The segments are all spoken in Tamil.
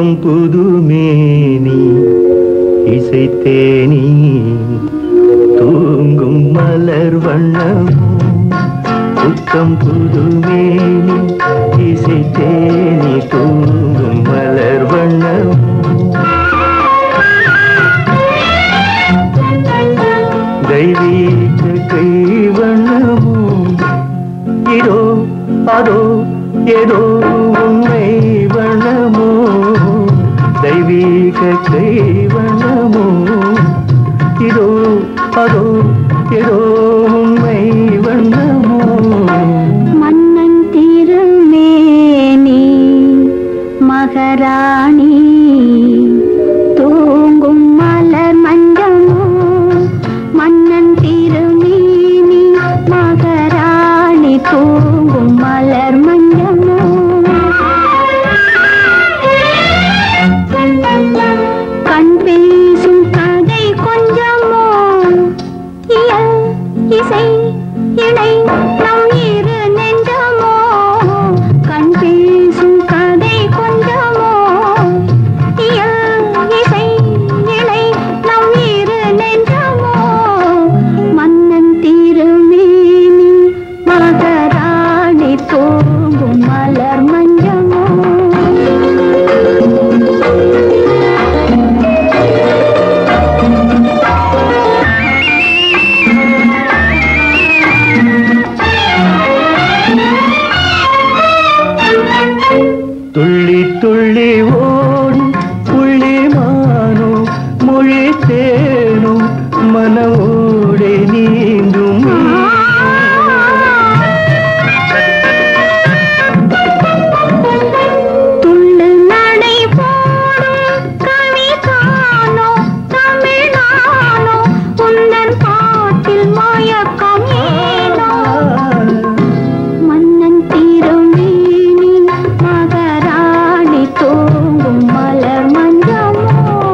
புத்தம் புதுமேனி இசைத்தேனி தூங்கும் மலர் வண்ணம் புத்தம் புதுமேனி இசைத்தேனி தூங்கும் மலர் வண்ணம் தெய்வீக கைவண்ணமும் இதோ அதோ ஏதோ உண்மை வண்ணமோ தெய்வீக கைவண்ணமோ இதோ அதோ ஏதோ உண்மை வண்ணமோ மன்னன் திருமேனி மகராணி தூங்கும் மலர் மஞ்சமோ மன்னன் திருமேனி மகராணி தூங்கும் மலர் மஞ்சமோ கண் பேசும் கதை கொஞ்சமோ இயல் இசை இடை நம் இரு நெஞ்சமோ கண் பேசும் கதை கொஞ்சமோ இயல் இசை இடை நம் இரு நெஞ்சமோ மன்னன் திருமேனி மகராணி தூங்கும் மலர் மஞ்சமோ துள்ளி துள்ளி ஓடும் புள்ளி மானோ மொழி தேனும் மனவோடே நீந்தும் துள்ளு நடை போடும் கவி காணோ தமிழானோ உந்தன் பாட்டில் மயக்கம் ஏனோ மன்னன் திருமேனி மகராணி தூங்கும் மலர் மஞ்சமோ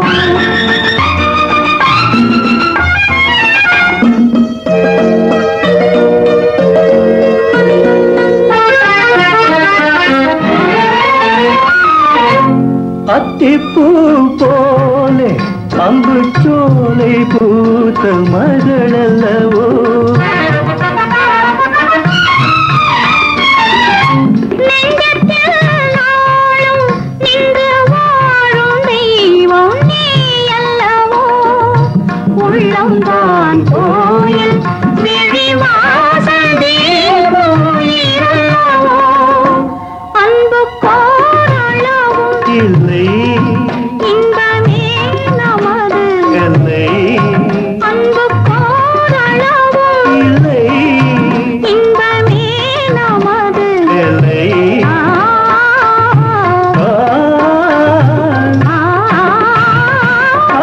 அத்திப்பூ போலே அம்பு சோலை பூத்த மகளல்லவோ நெஞ்சத்தில் நாளும் நின்று வாழும் தெய்வம் நீ அல்லவோ உள்ளம்தான் கோயில் விழிவாசல் தேவோயிரல்லவோ அன்பு கோரளவும் இல்லை இன்பமே நமது இல்லை அன்பு கோரளவும் இல்லை இன்பமே நமது இல்லை ஆ ஆ, ஆ ஆ.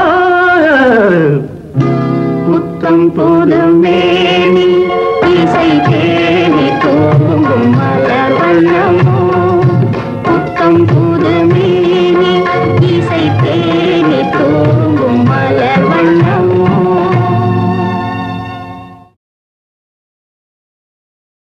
புத்தம் புதுமேனி இசை தேனி தூங்கும் மலர் வண்ணமோ புத்தம் புது மேனி இசை தேனி தூங்கும்